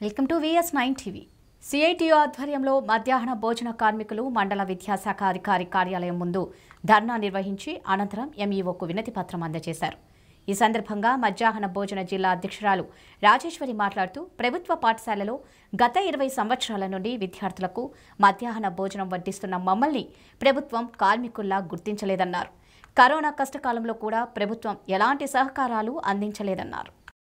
Welcome to VS nine TV CITU ఆధ్వర్యంలో మధ్యాహ్న భోజన కార్మికులు మండల విద్యాశాఖ అధికారి కార్యాలయం ముందు ధర్నా నిర్వహించి అనంతరం ఎంఈఓకు వినతి పత్రం అందజేశారు ఈ సందర్భంగా మధ్యాహ్న భోజన జిల్లా అధ్యక్షురాలు రాజేశ్వరి మాట్లాడుతూ ప్రభుత్వ పాఠశాలలో గత ఇరవై సంవత్సరాల నుండి విద్యార్థులకు మధ్యాహ్న భోజనం వడ్డిస్తున్న మమ్మల్ని ప్రభుత్వం కార్మికుల్లా గుర్తించలేదన్నారు కరోనా కష్టకాలంలో కూడా ప్రభుత్వం ఎలాంటి సహకారాలు అందించలేదన్నారు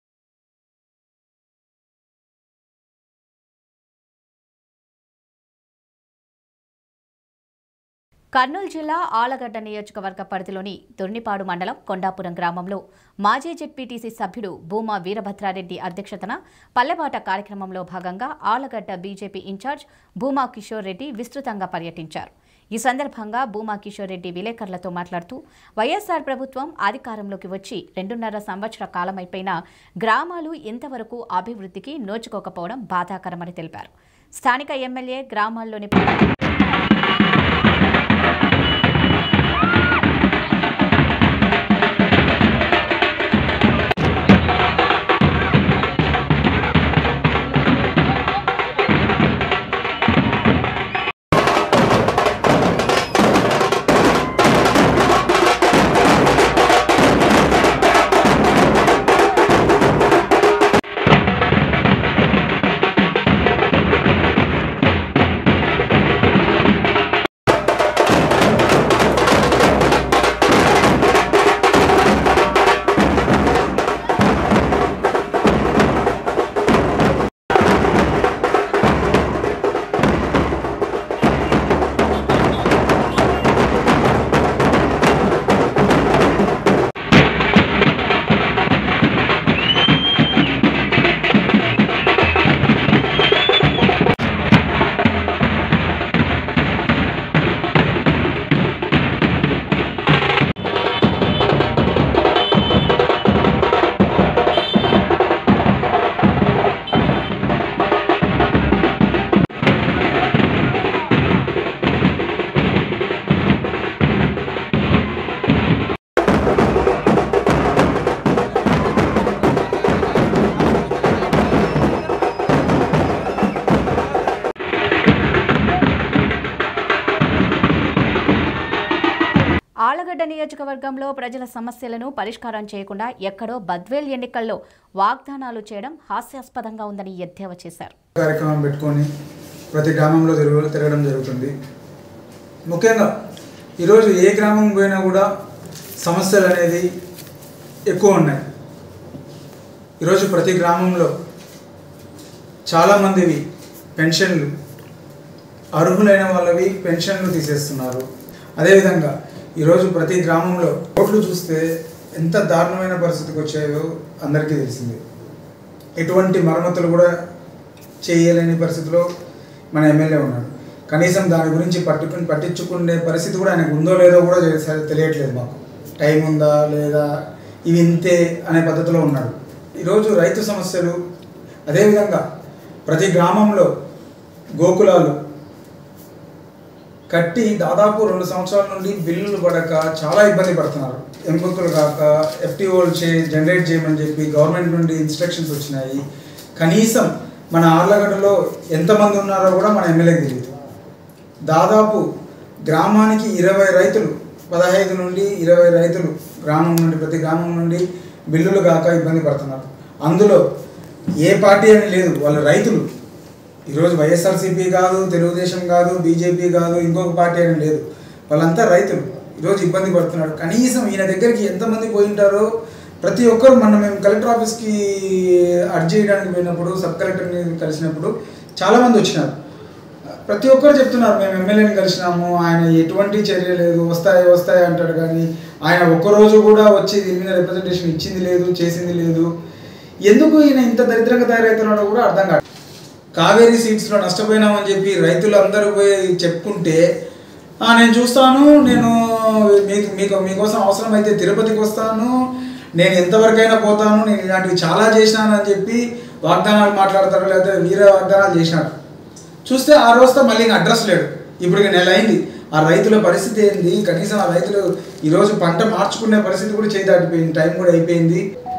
కర్నూలు జిల్లా ఆలగడ్డ నియోజకవర్గ పరిధిలోని దొర్నిపాడు మండలం కొండాపురం గ్రామంలో మాజీ జెడ్పీటీసీ సభ్యుడు భూమా వీరభద్రారెడ్డి అధ్యక్షతన పల్లెబాట కార్యక్రమంలో భాగంగా ఆలగడ్డ బీజేపీ ఇన్ఛార్జ్ భూమా కిషోర్ రెడ్డి విస్తృతంగా పర్యటించారు ఈ సందర్భంగా భూమా కిషోర్ రెడ్డి విలేకరులతో మాట్లాడుతూ వైఎస్ఆర్ ప్రభుత్వం అధికారంలోకి వచ్చి రెండున్నర సంవత్సర కాలమైపోయినా గ్రామాలు ఇంతవరకు అభివృద్ధికి నోచుకోకపోవడం బాధాకరమని తెలిపారు స్థానిక ఎమ్మెల్యే గ్రామాల్లోని ఆలగడ్డ నియోజకవర్గంలో ప్రజల సమస్యలను పరిష్కారం చేయకుండా ఎక్కడో బద్వేల్ ఎన్నికల్లో వాగ్దానాలు చేయడం హాస్యాస్పదంగా ఉందని ఎద్దేవా చేశారు కార్యక్రమం పెట్టుకొని ప్రతి గ్రామంలో తిరుగు తిరగడం జరుగుతుంది ముఖ్యంగా ఈరోజు ఏ గ్రామం పోయినా కూడా సమస్యలు అనేది ఎక్కువ ఉన్నాయి ఈరోజు ప్రతి గ్రామంలో చాలామందివి పెన్షన్లు అర్హులైన వాళ్ళవి పెన్షన్లు తీసేస్తున్నారు అదేవిధంగా ఈరోజు ప్రతి గ్రామంలో ఓట్లు చూస్తే ఎంత దారుణమైన పరిస్థితికి వచ్చాయో అందరికీ తెలిసిందే ఎటువంటి మరమ్మతులు కూడా చేయలేని పరిస్థితిలో మన ఎమ్మెల్యే ఉన్నాడు కనీసం దాని గురించి పట్టుకుని పట్టించుకునే పరిస్థితి కూడా ఆయనకు ఉందో లేదో కూడా సరి- తెలియట్లేదు మాకు టైం ఉందా లేదా ఇవి ఇంతే అనే పద్ధతిలో ఉన్నాడు ఈరోజు రైతు సమస్యలు అదేవిధంగా ప్రతి గ్రామంలో గోకులాలు కట్టి దాదాపు రెండు సంవత్సరాల నుండి బిల్లులు పడక చాలా ఇబ్బంది పడుతున్నారు ఎంపికలు కాక ఎఫ్టీఓలు చే జనరేట్ చేయమని చెప్పి గవర్నమెంట్ నుండి ఇన్స్ట్రక్షన్స్ వచ్చినాయి కనీసం మన ఆర్లగడ్డలో ఎంతమంది ఉన్నారో కూడా మన ఎమ్మెల్యేకి తెలియదు దాదాపు గ్రామానికి ఇరవై రైతులు పదహైదు నుండి ఇరవై రైతులు గ్రామం నుండి ప్రతి గ్రామం నుండి బిల్లులు కాక ఇబ్బంది పడుతున్నారు అందులో ఏ పార్టీ అని లేదు వాళ్ళు రైతులు ఈరోజు వైఎస్ఆర్సీపీ కాదు తెలుగుదేశం కాదు బీజేపీ కాదు ఇంకొక పార్టీ అని లేదు వాళ్ళంతా రైతులు ఈరోజు ఇబ్బంది పడుతున్నారు కనీసం ఈయన దగ్గరికి ఎంతమంది పోయి ఉంటారో ప్రతి ఒక్కరు మొన్న మేము కలెక్టర్ ఆఫీస్కి అర్జీ చేయడానికి పోయినప్పుడు సబ్ కలెక్టర్ని కలిసినప్పుడు చాలామంది వచ్చినారు ప్రతి ఒక్కరు చెప్తున్నారు మేము ఎమ్మెల్యేని కలిసినాము ఆయన ఎటువంటి చర్య లేదు వస్తాయి వస్తాయి అంటాడు కానీ ఆయన ఒక్కరోజు కూడా వచ్చి దీని మీద రిప్రజెంటేషన్ ఇచ్చింది లేదు చేసింది లేదు ఎందుకు ఈయన ఇంత దరిద్రంగా తయారవుతున్నాడో కూడా అర్థం కాదు కావేరీ సీట్స్లో నష్టపోయినామని చెప్పి రైతులు అందరూ పోయి చెప్పుకుంటే "ఆ, నేను చూస్తాను నేను మీకు మీకు మీకోసం అవసరమైతే తిరుపతికి వస్తాను నేను ఎంతవరకైనా పోతాను నేను ఇలాంటివి చాలా చేసినానని చెప్పి వాగ్దానాలు మాట్లాడతారు లేకపోతే వీర వాగ్దానాలు చేసినాడు చూస్తే ఆ రోజుతో మళ్ళీ ఇంకా అడ్రస్ లేడు ఇప్పుడు ఇక నెల అయింది ఆ రైతుల పరిస్థితి ఏంది కనీసం ఆ రైతులు ఈరోజు పంట మార్చుకునే పరిస్థితి కూడా చేయి దాటిపోయింది టైం కూడా అయిపోయింది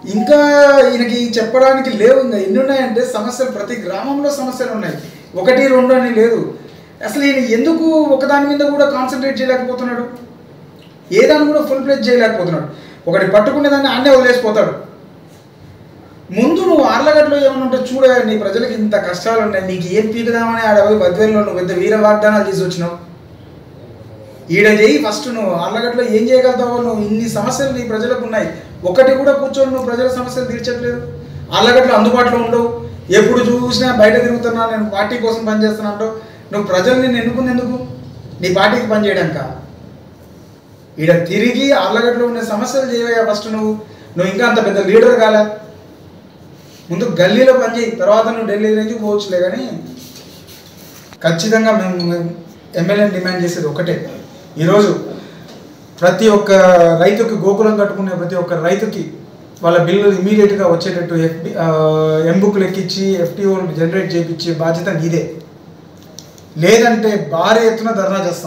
ఇంకా ఈయనకి చెప్పడానికి లేవు ఇంకా ఎన్ని ఉన్నాయంటే సమస్యలు ప్రతి గ్రామంలో సమస్యలు ఉన్నాయి ఒకటి రెండు అని లేదు అసలు ఈయన ఎందుకు ఒకదాని మీద కూడా కాన్సన్ట్రేట్ చేయలేకపోతున్నాడు ఏ దాన్ని కూడా ఫుల్ ప్లేస్ చేయలేకపోతున్నాడు ఒకటి పట్టుకునే దాన్ని అన్నే వదిలేసిపోతాడు ముందు నువ్వు ఆర్లగడ్డలో ఏమైనా ఉంటే చూడ నీ ప్రజలకు ఇంత కష్టాలు ఉన్నాయి నీకు ఏం పీకుదామని ఆడ పోయి బద్వేల్లో నువ్వు పెద్ద వీర వాగ్దానాలు చేసి వచ్చినావు ఈడ చేయి ఫస్ట్ నువ్వు ఆర్లగడ్డలో ఏం చేయగలుగుతావో నువ్వు ఇన్ని సమస్యలు నీ ప్రజలకు ఉన్నాయి ఒకటి కూడా కూర్చొని నువ్వు ప్రజల సమస్యలు తీర్చట్లేదు ఆర్లగడ్డలో అందుబాటులో ఉండవు ఎప్పుడు చూసినా బయట తిరుగుతున్నా నేను పార్టీ కోసం పనిచేస్తున్నా అంటావు నువ్వు ప్రజల్ని నిన్ను ఎన్నుకుంది ఎందుకు నీ పార్టీకి పనిచేయడానిక ఈడ తిరిగి ఆర్లగడ్డలో ఉన్న సమస్యలు చేయవయ్యా ఫస్ట్ నువ్వు నువ్వు ఇంకా అంత పెద్ద లీడర్ కాలే ముందు గల్లీలో పనిచేయి తర్వాత నువ్వు ఢిల్లీ నుంచి పోవచ్చులే కానీ ఖచ్చితంగా మేము మేము ఎమ్మెల్యేని డిమాండ్ చేసేది ఒకటే ఈరోజు ప్రతి ఒక్క రైతుకి గోకులం కట్టుకునే ప్రతి ఒక్క రైతుకి వాళ్ళ బిల్లులు ఇమీడియట్గా వచ్చేటట్టు ఎఫ్బి ఎంబుక్లు ఎక్కించి ఎఫ్టీఓలు జనరేట్ చేయించే బాధ్యత నీదే లేదంటే భారీ ఎత్తున ధర్నా చేస్తాం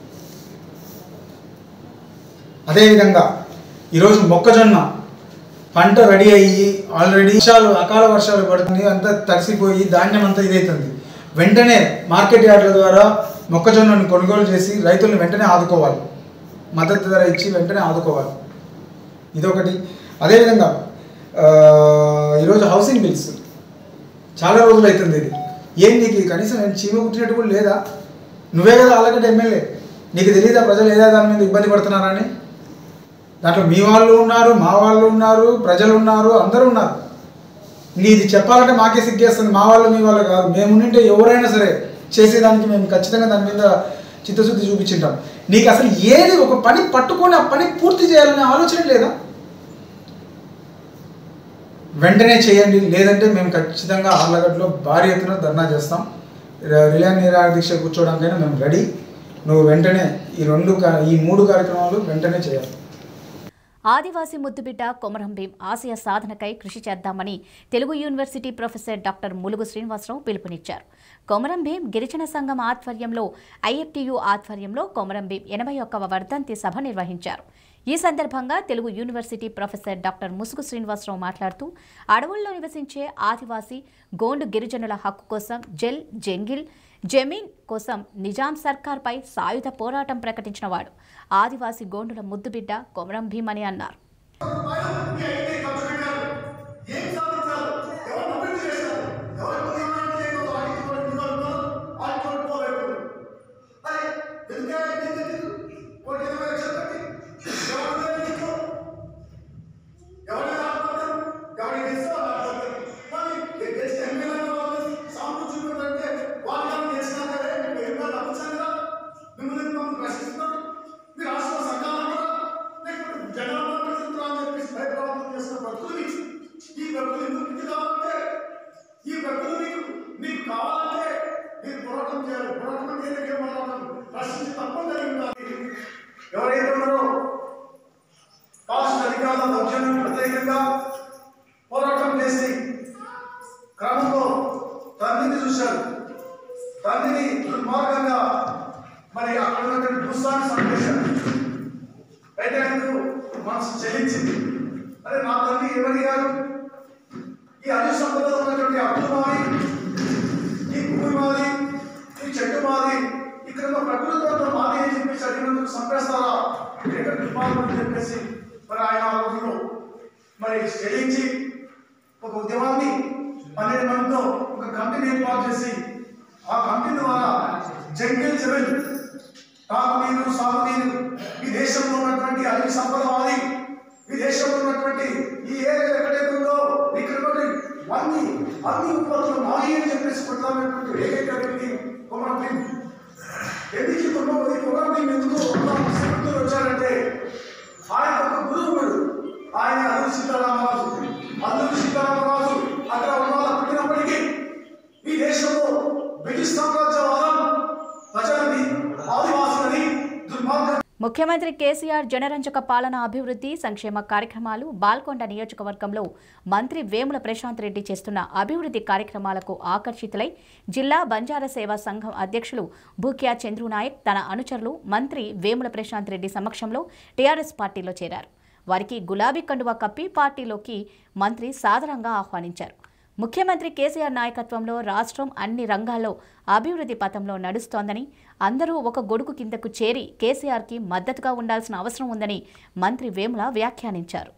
అదేవిధంగా ఈరోజు మొక్కజొన్న పంట రెడీ అయ్యి ఆల్రెడీ వర్షాలు అకాల వర్షాలు పడుతుంది అంతా తడిసిపోయి ధాన్యం అంతా ఇదవుతుంది వెంటనే మార్కెట్ యార్డుల ద్వారా మొక్కజొన్నను కొనుగోలు చేసి రైతులను వెంటనే ఆదుకోవాలి మద్దతు ధర ఇచ్చి వెంటనే ఆదుకోవాలి ఇదొకటి అదేవిధంగా ఆ, ఈరోజు హౌసింగ్ బిల్స్ చాలా రోజులు అవుతుంది ఇది ఏం నీకు ఇది కనీసం నేను చీమ కుట్టినట్టు కూడా లేదా నువ్వే కదా ఆల్రెడీ ఎమ్మెల్యే నీకు తెలియదా ప్రజలు ఏదో దాని మీద ఇబ్బంది పడుతున్నారని దాంట్లో మీ వాళ్ళు ఉన్నారు మా వాళ్ళు ఉన్నారు ప్రజలు ఉన్నారు అందరూ ఉన్నారు ఇంక ఇది చెప్పాలంటే మాకే సిగ్గేస్తుంది మా వాళ్ళు మీ వాళ్ళు కాదు మేము ఉండింటే ఎవరైనా సరే చేసేదానికి మేము ఖచ్చితంగా దాని మీద చిత్తశుద్ధి చూపించింటాం నీకు అసలు ఏది ఒక పని పట్టుకొని ఆ పని పూర్తి చేయాలనే ఆలోచన లేదా వెంటనే చేయండి లేదంటే మేము ఖచ్చితంగా ఆర్లగడ్డలో భారీ ఎత్తున ధర్నా చేస్తాం ర- రిలే నిరాహార దీక్ష కూర్చోవడానికైనా మేము రెడీ నువ్వు వెంటనే ఈ రెండు కా- ఈ మూడు కార్యక్రమాలు వెంటనే చేయాలి ఆదివాసీ ముద్దుబిడ్డ కొమరం భీం ఆశయ సాధనకై కృషి చేద్దామని Telugu university professor doctor Mulugu Srinivasarao పిలుపునిచ్చారు కొమరం భీం గిరిజన సంఘం ఆధ్వర్యంలో ఐఎఫ్టియు ఆధ్వర్యంలో కొమరం భీం ఎనభై ఒక్కవ వర్ధంతి సభ నిర్వహించారు ఈ సందర్భంగా తెలుగు యూనివర్సిటీ ప్రొఫెసర్ డాక్టర్ ముసుగు శ్రీనివాసరావు మాట్లాడుతూ అడవుల్లో నివసించే ఆదివాసీ గోండు గిరిజనుల హక్కు కోసం జెల్ జంగిల్ జమీన్ కోసం నిజాం సర్కార్పై సాయుధ పోరాటం ప్రకటించినవాడు ఆదివాసీ గోండుల ముద్దుబిడ్డ కొమరం భీమ్ అని అన్నారు మీరు రాష్ట్ర సంఘాలు జనాభా ప్రతినిధులు అని చెప్పేసి భయప్రవాదం చేసిన భక్తులు ఈ భక్తులు ఎందుకు పిచ్చి కావాలంటే ఈ భక్తులు మీకు మీకు కావాలంటే మీరు పోరాటం చేయాలి పోరాటం చేయలేకే పోరాటం ప్రశ్నించి తప్పని జరిగి ఉండాలి ఎవరైతే ఉన్నారో కాస్ట్ అధికారుల దౌర్జన్యం వ్యతిరేకంగా పోరాటం చేసి క్రమంలో తండ్రిని చూశారు తండ్రిని దుర్మార్గంగా మరి అక్కడ ఉన్నటువంటి భూస్వామి సంపేశారు అయితే ఆయనకు మనసు చెల్లించింది అరే నా తండ్రి ఏమడిగారు ఈ అన్ని సంపదలో ఉన్నటువంటి అప్పులు మాది ఈ భూమి మాది ఈ చెట్టు మాది ఇక్కడ ఉన్న ప్రకృతితో మాది అని చెప్పేసి అడిగినందుకు సంపేస్తారా ఇక్కడ దుర్మార్గం అని చెప్పేసి మరి ఆయన ఆ రోజులో మరి చెల్లించి ఒక ఉద్యమాన్ని పన్నెండు మందితో ఒక కంపెనీ ఏర్పాటు చేసి ఆ కంపెనీ ద్వారా జంగిల్ జమీన్ తాగునీరు సాగునీరు ఈ దేశంలో ఉన్నటువంటి అన్ని సంపద మాది ఈ దేశంలో ఉన్నటువంటి ఈ ఏరియా ఎక్కడైతే ఉందో ఇక్కడ ఉన్నటువంటి అన్ని అన్ని ఉత్పత్తులు మాది అని చెప్పేసి కొట్లాడినటువంటి ఏకైక వ్యక్తి కొమరం భీమ్ ఎందుకు ఈ కుటుంబం ఈ కొమరం భీమ్ ఎందుకు సంస్కృతులు వచ్చారంటే ఆయన ఒక గురువుడు ఆయన అల్లు సీతారామరాజు అల్లు సీతారామరాజు అక్కడ ఉన్న వాళ్ళ పుట్టినప్పటికీ ఈ దేశంలో బ్రిటిష్ సామ్రాజ్యవాదం ప్రజలని ఆదివాసులని దుర్మార్గ ముఖ్యమంత్రి కేసీఆర్ జనరంజక పాలన అభివృద్ధి సంక్షేమ కార్యక్రమాలు బాల్కొండ నియోజకవర్గంలో మంత్రి వేముల ప్రశాంత్ రెడ్డి చేస్తున్న అభివృద్ధి కార్యక్రమాలకు ఆకర్షితులై జిల్లా బంజారా సేవా సంఘం అధ్యక్షులు భూక్యా చంద్రునాయక్ తన అనుచరులు మంత్రి వేముల ప్రశాంత్ రెడ్డి సమక్షంలో టీఆర్ఎస్ పార్టీలో చేరారు వారికి గులాబీ కండువా కప్పి పార్టీలోకి మంత్రి సాదరంగా ఆహ్వానించారు ముఖ్యమంత్రి కేసీఆర్ నాయకత్వంలో రాష్ట్రం అన్ని రంగాల్లో అభివృద్ధి పథంలో నడుస్తోందని అందరూ ఒక గొడుగు కిందకు చేరి కేసీఆర్కి మద్దతుగా ఉండాల్సిన అవసరం ఉందని మంత్రి వేముల వ్యాఖ్యానించారు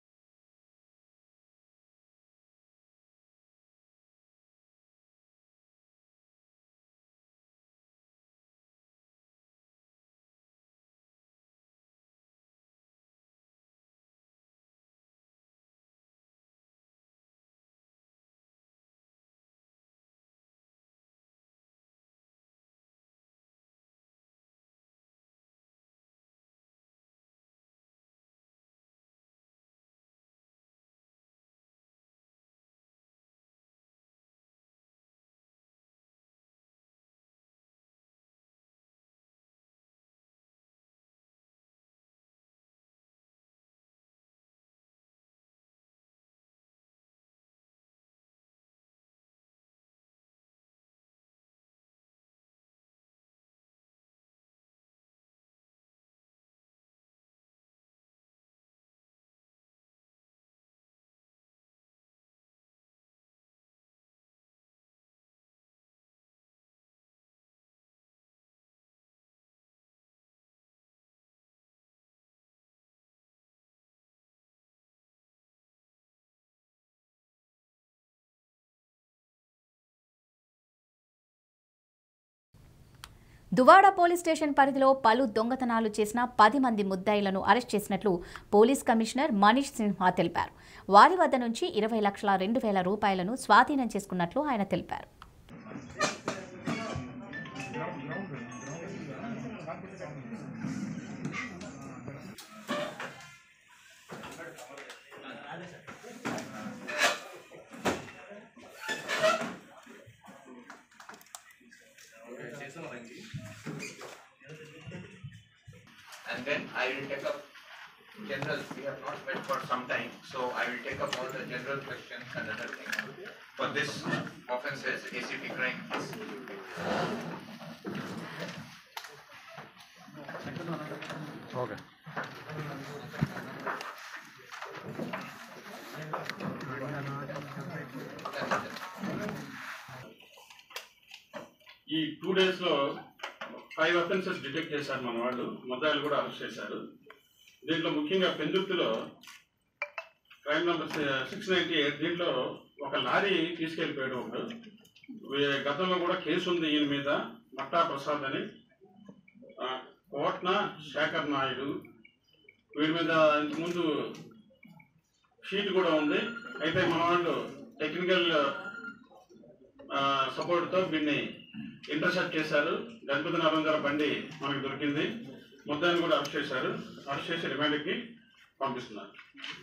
దువాడ పోలీస్ స్టేషన్ పరిధిలో పలు దొంగతనాలు చేసిన పది మంది ముద్దాయిలను అరెస్ట్ చేసినట్లు పోలీస్ కమిషనర్ మనీష్ సిన్హా తెలిపారు వారి వద్ద నుంచి ఇరవై లక్షల రెండు వేల రూపాయలను స్వాధీనం చేసుకున్నట్లు ఆయన తెలిపారు and then I will take up general, we have not met for some time, so I will take up all the general questions and other things. For this offences, ACP crime. ఈ two days లో five offences detect చేశారు మన వాళ్ళు ముద్దాయిలు కూడా arrest చేశారు దీంట్లో ముఖ్యంగా పెందుర్తిలో crime number six ninety eight దీంట్లో ఒక లారీ తీసుకెళ్లిపోయాడు ఒకడు వీ- గతంలో కూడా కేసు ఉంది ఈయన మీద మట్టా ప్రసాద్ అని ఆ, కోట్న శేఖర్ నాయుడు వీడి మీద ఇంతకుముందు షీట్ కూడా ఉంది అయితే మన వాళ్ళు టెక్నికల్ సపోర్ట్తో వీడిని ఇంటర్సెప్ట్ చేశారు గణపతి నగరం గారి బండి మనకు దొరికింది ముద్దాన్ని కూడా అరెస్ట్ చేశారు అరెస్ట్ చేసి రిమాండ్కి పంపిస్తున్నారు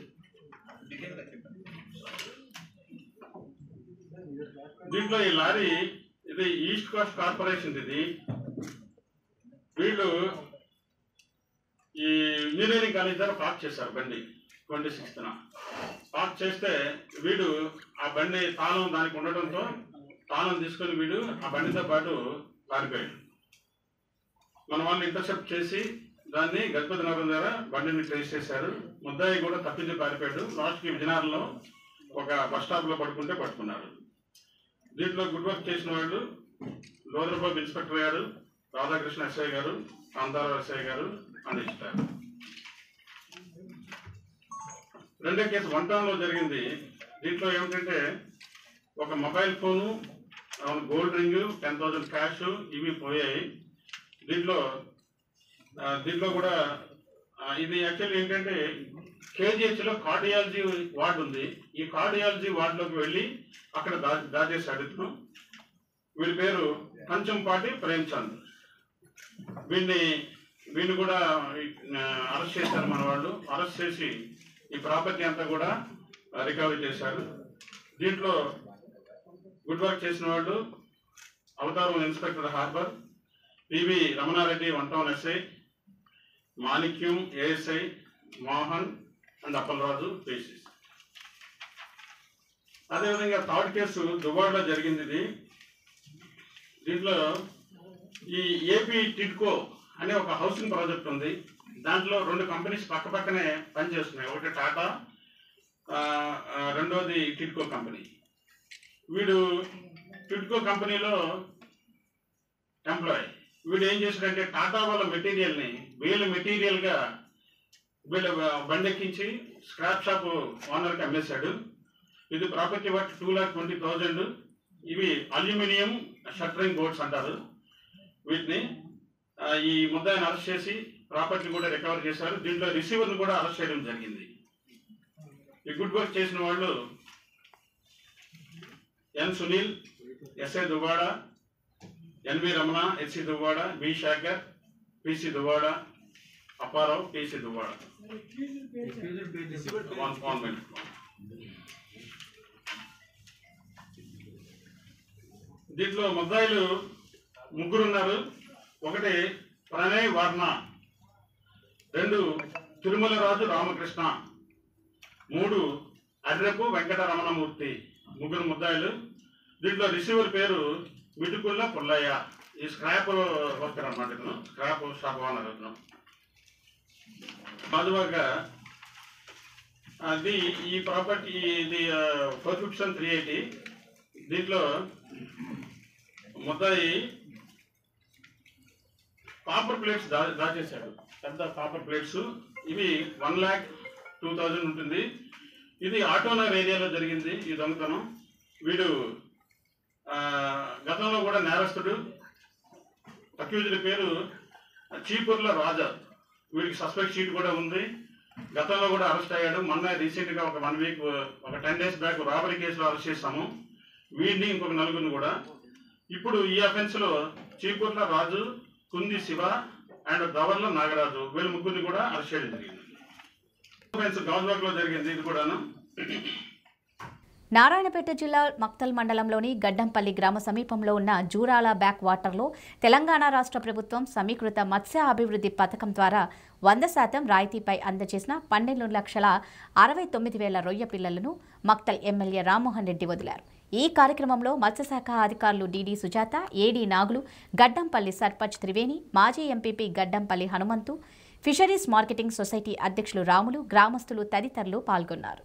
దీంట్లో ఈ లారీ ఇది ఈస్ట్ కోస్ట్ కార్పొరేషన్ ఇది వీళ్ళు ఈ ఇంజనీరింగ్ కాలేజ్ దగ్గర పార్క్ చేశారు బండి ట్వంటీ సిక్స్త్న పార్క్ చేస్తే వీడు ఆ బండి తాళం దానికి ఉండటంతో తాళం తీసుకొని వీడు ఆ బండితో పాటు పారిపోయాడు మన వాళ్ళు ఇంటర్సెప్ట్ చేసి దాన్ని గణపతి నగరం దగ్గర బండిని ట్రేస్ చేశారు ముద్దాయి కూడా తప్పించి పారిపోయాడు లాస్ట్కి విజయనగరంలో ఒక బస్ స్టాప్లో పడుకుంటే పట్టుకున్నారు దీంట్లో గుడ్ వర్క్ చేసిన వాళ్ళు లోదరబాబు ఇన్స్పెక్టర్ గారు రాధాకృష్ణ ఎస్ఐ గారు కాంతారావు ఎస్ఐ గారు అందించారు రెండో కేసు వన్ టౌన్ లో జరిగింది దీంట్లో ఏమిటంటే ఒక mobile phone gold ring ten thousand cash ఇవి పోయాయి దీంట్లో ఆ, దీంట్లో కూడా ఆ, ఇది యాక్చువల్లీ ఏంటంటే కేజీహెచ్ లో కార్డియాలజీ వార్డు ఉంది ఈ కార్డియాలజీ వార్డులోకి వెళ్ళి అక్కడ దా దాచేసాడు ఇతను వీడి పేరు కంచంపాటి ప్రేమ్చంద్ వీడిని వీడిని కూడా అరెస్ట్ చేశారు మన వాళ్ళు అరెస్ట్ చేసి ఈ ప్రాపర్టీ అంతా కూడా రికవరీ చేశారు దీంట్లో గుడ్ వర్క్ చేసిన వాళ్ళు అవతారం inspector harbour PV Ramanareddy one town SI Manikyam ASI Mohan and Appalaraju పేసిస్ అదేవిధంగా థర్డ్ కేసు దుబాడ్లో జరిగింది ఇది దీంట్లో ఈ ఏపీ టిడ్కో అనే ఒక హౌసింగ్ ప్రాజెక్ట్ ఉంది దాంట్లో రెండు కంపెనీస్ పక్క పక్కనే పనిచేస్తున్నాయి ఒకటి టాటా ఆ, ఆ, రెండోది టిడ్కో కంపెనీ వీడు టిడ్కో కంపెనీలో ఎంప్లాయ్ వీడు ఏం చేశాడంటే టాటా వాళ్ళ మెటీరియల్ని వీళ్ళ మెటీరియల్గా వీళ్ళ బండి ఎక్కించి స్క్రాప్ షాప్ ఓనర్కి అమ్మేశాడు ఇది property worth two lakh twenty thousand ఇవి అల్యూమినియం షట్టరింగ్ బోర్డ్స్ అంటారు వీటిని ఆ, ఈ ముద్దాయిని అరెస్ట్ చేసి ప్రాపర్టీ కూడా రికవర్ చేశారు దీంట్లో రిసీవర్ని కూడా అరెస్ట్ చేయడం జరిగింది ఈ గుడ్ వర్క్ చేసిన వాళ్ళు N Sunil SI Duvvada NV Ramana SC Duvvada B Sekhar PC Duvvada Apparao PC Duvvada one one minute దీంట్లో ముద్దాయిలు ముగ్గురు ఉన్నారు ఒకటి ప్రణయ్ వర్ణ రెండు తిరుమల రాజు రామకృష్ణ మూడు అర్రెపు వెంకట రమణమూర్తి ముగ్గురు ముద్దాయిలు దీంట్లో రిసీవర్ పేరు మిటుకుళ్ళ పుల్లయ్య ఈ స్క్రాప్ వర్కర్ అనమాట ఇతను స్క్రాప్ షాప్ ఓనర్ ఇతను బాదువాగా అది ఈ ప్రాపర్టీ ఇది ఫోర్ ఫిఫ్టీ త్రీ ఎయిటీ దీంట్లో ముద్దాయి కాపర్ ప్లేట్స్ దా దాచేశాడు పెద్ద కాపర్ ప్లేట్స్ ఇవి వన్ ల్యాక్ టూ థౌజండ్ ఉంటుంది ఇది ఆటోనగర్ ఏరియాలో జరిగింది ఈ దొంగతనం వీడు ఆ, గతంలో కూడా నేరస్తుడు అక్యూజ్డ్ పేరు చీపూర్ల రాజా వీడికి సస్పెక్ట్ షీట్ కూడా ఉంది గతంలో కూడా అరెస్ట్ అయ్యాడు మొన్న రీసెంట్గా ఒక వన్ వీక్ ఒక టెన్ డేస్ బ్యాక్ రాబరీ కేసులో అరెస్ట్ చేశాము వీడిని ఇంకొక నలుగురిని కూడా ఇప్పుడు ఈ అఫెన్స్ లో చీపూర్ల రాజు కుంది శివ అండ్ దవర్ల నాగరాజు వీళ్ళ ముగ్గురిని కూడా అరెస్ట్ చేయడం జరిగింది అఫెన్స్ గాజువాక్ లో జరిగింది ఇది కూడాను నారాయణపేట జిల్లా మక్తల్ మండలంలోని గడ్డంపల్లి గ్రామ సమీపంలో ఉన్న జూరాల బ్యాక్ వాటర్లో తెలంగాణ రాష్ట్ర ప్రభుత్వం సమీకృత మత్స్య అభివృద్ధి పథకం ద్వారా వంద శాతం రాయితీపై అందజేసిన పన్నెండు లక్షల అరవై తొమ్మిది వేల రొయ్య పిల్లలను మక్తల్ ఎమ్మెల్యే రామ్మోహన్ రెడ్డి వదిలారు ఈ కార్యక్రమంలో మత్స్యశాఖ అధికారులు డిడి సుజాత ఏడీ నాగులు గడ్డంపల్లి సర్పంచ్ త్రివేణి మాజీ MPP Gaddampalli Hanumanthu fisheries marketing society అధ్యక్షులు రాములు గ్రామస్తులు తదితరులు పాల్గొన్నారు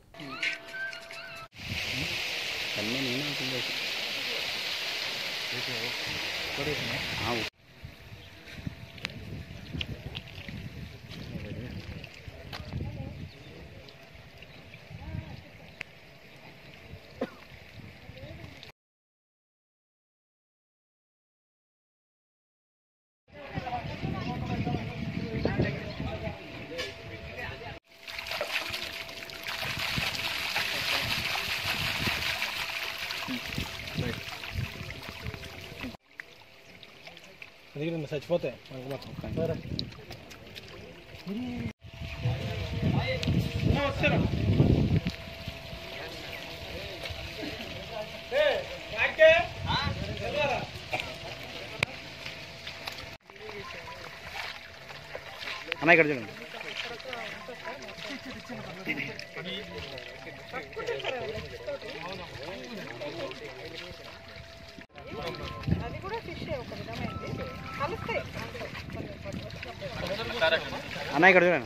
అది కూడా చచ్చిపోతాయి మనకు మొత్తం అన్న ఇక్కడ చూడండి అది కూడా ఫిష్ ఒక విధమైనది కలుస్తాయి అన్న ఇక్కడ చూడండి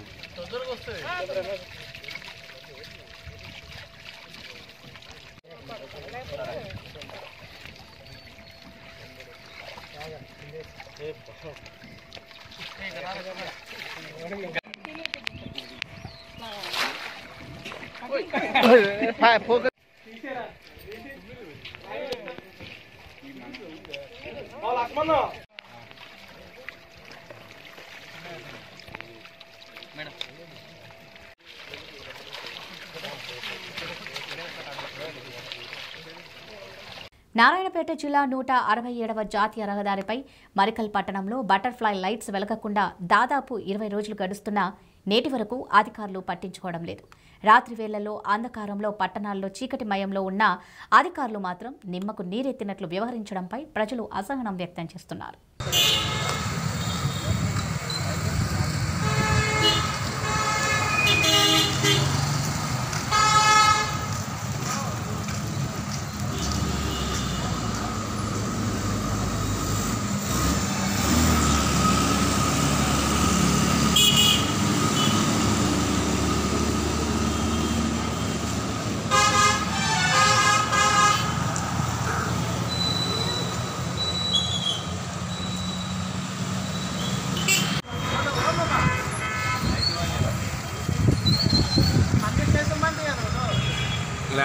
నారాయణపేట జిల్లా నూట అరవై ఏడవ జాతీయ రహదారిపై మరికల్ పట్టణంలో బటర్ఫ్లై లైట్స్ వెలగకుండా దాదాపు ఇరవై రోజులు గడుస్తున్నా నేటి వరకు అధికారులు పట్టించుకోవడం లేదు రాత్రి వేళల్లో అంధకారంలో పట్టణాల్లో చీకటి మయంలో ఉన్న అధికారులు మాత్రం నిమ్మకు నీరెత్తినట్లు వ్యవహరించడంపై ప్రజలు అసహనం వ్యక్తం చేస్తున్నారు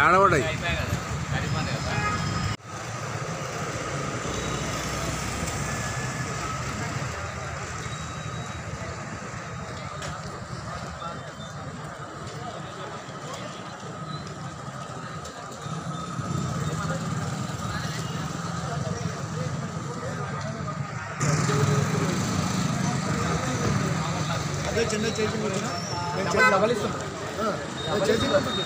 ఆడబడ్డాయి అదే చిన్న చేసి కూర్చున్నా నేను చేసి డబల్ ఇస్తాను చేసి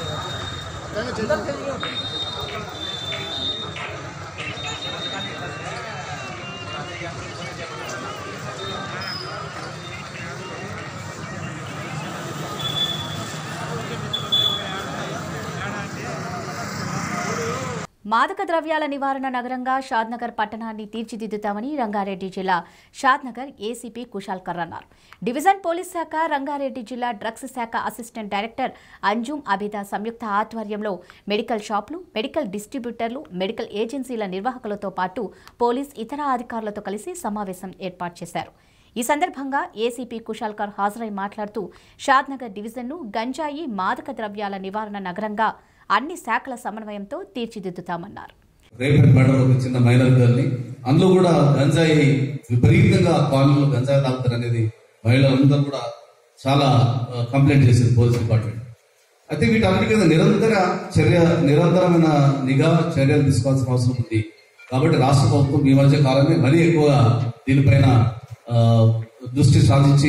మాదక ద్రవ్యాల నివారణ నగరంగా షాద్నగర్ పట్టణాన్ని తీర్చిదిద్దుతామని రంగారెడ్డి జిల్లా షాద్నగర్ ఏసీపీ కుశాల్ కర్ అన్నారు డివిజన్ పోలీస్ శాఖ రంగారెడ్డి జిల్లా డ్రగ్స్ శాఖ అసిస్టెంట్ డైరెక్టర్ అంజుమ్ అబిదా సంయుక్త ఆధ్వర్యంలో మెడికల్ షాపులు మెడికల్ డిస్ట్రిబ్యూటర్లు మెడికల్ ఏజెన్సీల నిర్వాహకులతో పాటు పోలీస్ ఇతర అధికారులతో కలిసి సమావేశం ఏర్పాటు చేశారు ఈ సందర్భంగా ఏసీపీ కుశాల్కర్ హాజరై మాట్లాడుతూ షాద్నగర్ డివిజన్ను గంజాయి మాదక ద్రవ్యాల నివారణ నగరంగా అన్ని శాఖల సమన్వయంతో తీర్చిదిద్దుతామన్నారు రేపటి మేడం ఒక చిన్న మైనర్ గర్ల్ని అందులో కూడా గంజాయి విపరీతంగా కాలనీలో గంజాయి తాగుతారు అనేది మహిళలందరూ కూడా చాలా ఆ, కంప్లైంట్ చేసింది పోలీస్ డిపార్ట్మెంట్ అయితే వీటన్నిటి మీద నిరంతర చర్య నిరంతరమైన నిఘా చర్యలు తీసుకోవాల్సిన అవసరం ఉంది కాబట్టి రాష్ట్ర ప్రభుత్వం ఈ మధ్య కాలమే మరీ ఎక్కువగా దీనిపైన ఆ, దృష్టి సాధించి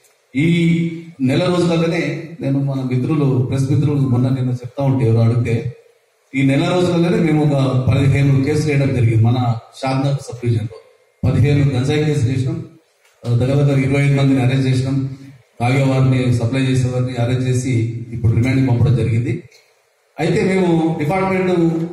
ఈ నెల రోజులలోనే నేను మన మిత్రులు ప్రెస్ మిత్రులు మొన్న నేను చెప్తా ఉంటే ఎవరు అడిగితే ఈ నెల రోజులలోనే మేము ఒక పదిహేను కేసులు వేయడం జరిగింది మన షాద్నగర్ సబ్ డివిజన్ లో పదిహేను గంజాయి కేసులు చేసినాం ఆ, దగ్గర దగ్గర ఇరవై ఐదు మందిని అరెస్ట్ చేసినాం తాగే వారిని సప్లై చేసే వారిని అరెస్ట్ చేసి ఇప్పుడు రిమాండ్ పంపడం జరిగింది అయితే మేము డిపార్ట్మెంట్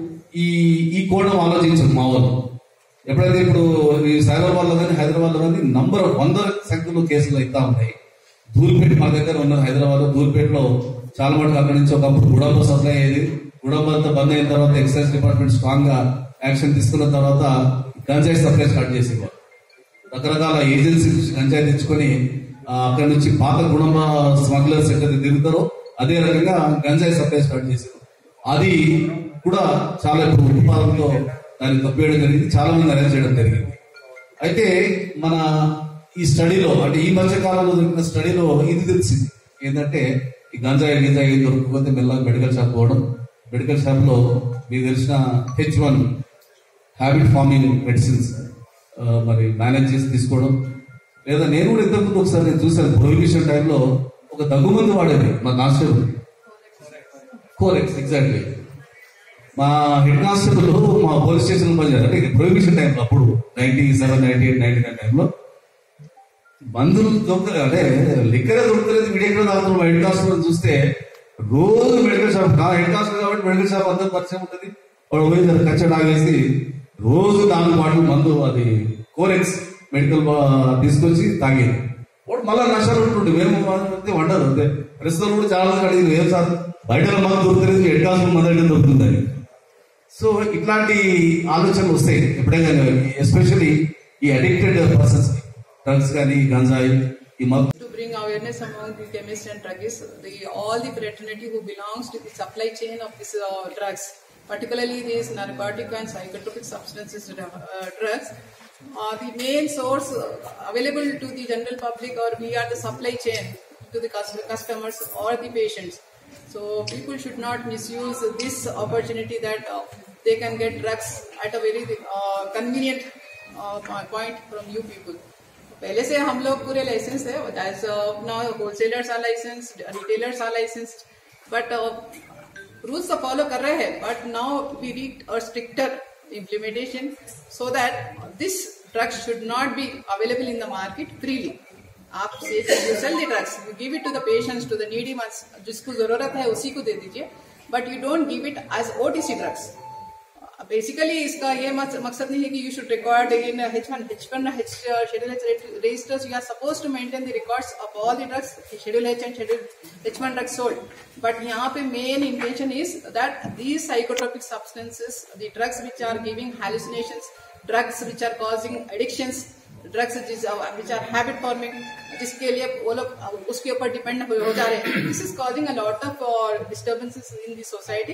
ఈ ఈ కోణం ఆలోచించాం మా వాళ్ళు ఎప్పుడైతే ఇప్పుడు ఈ సైబరాబాద్ లో కానీ హైదరాబాద్ లో కానీ నంబర్ వంద సంఖ్యలో కేసులు అవుతా ఉన్నాయి ధూల్పేట మా దగ్గర ఉన్న హైదరాబాద్ లో ధూల్పేటలో చాలా మటుకు అక్కడి నుంచి ఒకప్పుడు గుడంబ సప్లై అయ్యేది గుడంబ అంతా బంద్ అయిన తర్వాత ఎక్సైజ్ డిపార్ట్మెంట్ స్ట్రాంగ్ గా యాక్షన్ తీసుకున్న తర్వాత గంజాయి సప్లై స్టార్ట్ చేసేవారు రకరకాల ఏజెన్సీ నుంచి గంజాయి తెచ్చుకొని ఆ, అక్కడి నుంచి పాత గుడంబ స్మగ్లర్స్ ఎక్కడైతే తిరుగుతారో అదే రకంగా గంజాయి సప్లై స్టార్ట్ చేశారు అది కూడా చాలా ఇప్పుడు ఉత్పాదనలో దాన్ని తప్పేయడం జరిగింది చాలా మంది అరెస్ట్ చేయడం జరిగింది అయితే మన ఈ స్టడీలో అంటే ఈ మధ్య కాలంలో దొరికిన స్టడీలో ఇది తెలిసింది ఏంటంటే ఈ గంజాయి గింజాయి ఏం దొరకకపోతే మెల్లగా మెడికల్ షాప్ పోవడం మెడికల్ షాప్ లో మీకు తెలిసిన H one habit forming medicines మరి మేనేజ్ చేసి తీసుకోవడం లేదా నేను కూడా ఇంతకుముందు ఒకసారి నేను చూసాను ప్రొహిబిషన్ టైంలో ఒక దగ్గుమంది వాడేది మా కానిస్టేబుల్ కోరెక్స్ ఎగ్జాక్ట్లీ మా హెడ్ కానిస్టేబుల్ మా పోలీస్ స్టేషన్ పనిచేయారు అంటే ప్రొహిబిషన్ టైంలో అప్పుడు ninety seven ninety eight ninety nine టైంలో మందులు దొరకలేదు అంటే లిక్కరే దొరకలేదు వీడు ఎక్కడ తాగుతున్నాం మా హెడ్ కానిస్టేబుల్ చూస్తే రోజు మెడికల్ షాప్ నా హెడ్ కానిస్టేబుల్ కాబట్టి మెడికల్ షాప్ అందరూ పరిచయం ఉంటుంది వాడు పోయి దాన్ని కచ్చడి ఆగేసి రోజు నాలుగు బాటిల్ మందు అది కోరెక్స్ మెడికల్ బా- తీసుకొచ్చి తాగేది వాడు మళ్ళా నష్టాలు ఉంటుండే మేము అయితే వండరు అంతే ప్రస్తుతం కూడా చాలా మంది అడిగింది ఏం సార్ బయట మందు దొరుకుతుంది హెడ్ కానిస్టేబుల్ మందు అయితే దొరుకుతుంది సో ఇట్లాంటి ఆలోచనలు వస్తాయి ఎప్పుడైనా ఎస్పెషల్లీ ఈ అడిక్టెడ్ పర్సన్స్ డ్రగ్స్ కానీ గంజాయి ఈ మత్తు to bring awareness among the chemists and druggists, the, all the fraternity who belongs to the supply chain of these uh, drugs, particularly these narcotic and psychotropic substances uh, drugs, are the main source uh, available to the general public or we are the supply chain to the cus- customers or the patients. So people should not misuse this opportunity that uh, they can get drugs at a very uh, convenient uh, po- point from you people. पहले से हम लोग पूरे licence है as now wholesalers are licence retailers are licence but rules तो follow कर रहे हैं but now we need a stricter implementation so that this drugs should not be available in the market freely आप you sell the drugs you give it to the patients to the needy ones जिसको जरूरत है उसी को दे दीजिए but you don't give it as OTC drugs basically इसका ये मक- मकसद नहीं है कि you should record in H one H one H schedule H registers you are supposed to maintain the records of all the drugs schedule H and schedule H one drugs sold but यहाँ पे main intention is that these psychotropic substances the drugs which are giving hallucinations drugs which are causing addictions drugs which are habit forming जिसके लिए वो लोग उसके ऊपर depend हो जा रहे हैं this is causing a lot of disturbances in the society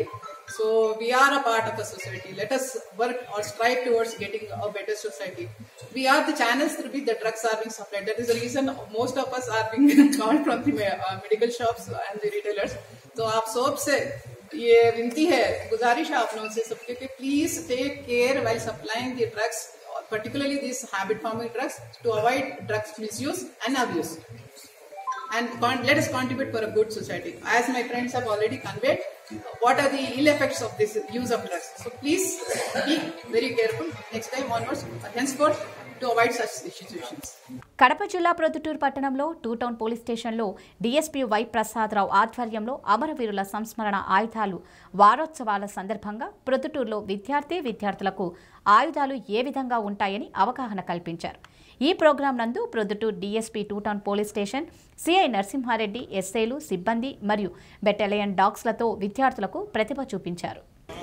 So we are a part of the society. Let us work or strive towards getting a better society. We are the channels through which the drugs are being supplied. That is the reason most of us are being called from the uh, medical shops and the retailers. तो आप सब से ये विनती है गुजारिश है आप लोगों से सबके कि please take care while supplying the drugs particularly these habit forming drugs to avoid drugs misuse and abuse and con- let us contribute for a good society. As my friends have already conveyed, what are the ill effects of this use of drugs? So please be very careful next time onwards, henceforth, to avoid such situations. Kadapa జిల్లా ప్రొద్దుటూరు పట్టణంలో two town police స్టేషన్లో DSP Y Prasadarao ఆధ్వర్యంలో అమరవీరుల సంస్మరణ ఆయుధాలు వారోత్సవాల సందర్భంగా ప్రొద్దుటూరులో విద్యార్థి విద్యార్థులకు ఆయుధాలు ఏ విధంగా ఉంటాయని అవగాహన కల్పించారు ఈ ప్రోగ్రాం నందు Proddatur DSP two town police station CI Narasimha Reddy ఎస్ఐలు సిబ్బంది మరియు బెటాలియన్ డాగ్స్లతో విద్యార్థులకు ప్రతిభ చూపించారు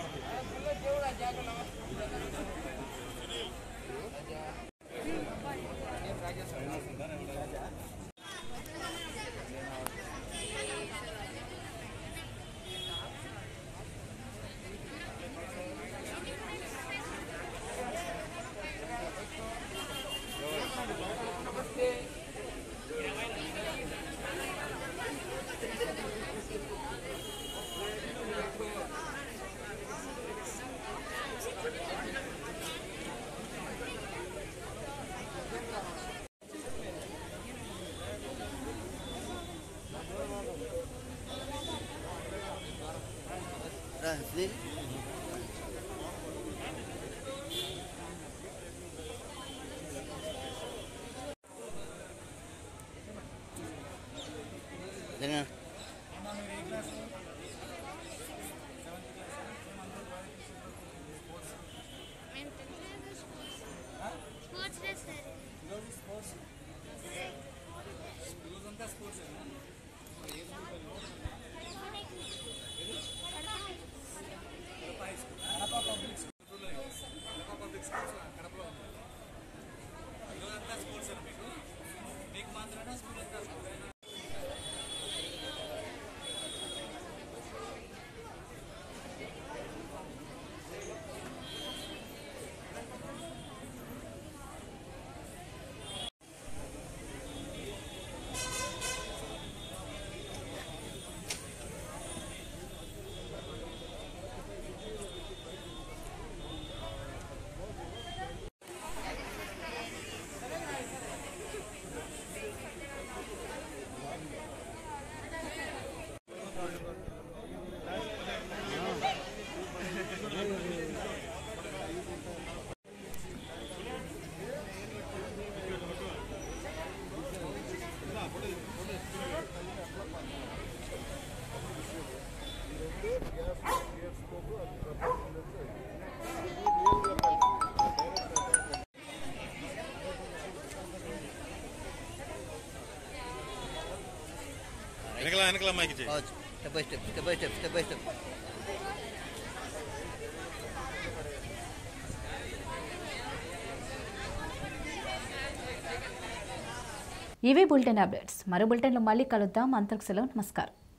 వెనకల వెనకల మైక్ చేయి step by step step by step step by step ఇవి బులెటిన్ అప్డేట్స్ మరో బులెటిన్లో మళ్ళీ కలుద్దాం అంతకు సెలవు నమస్కారం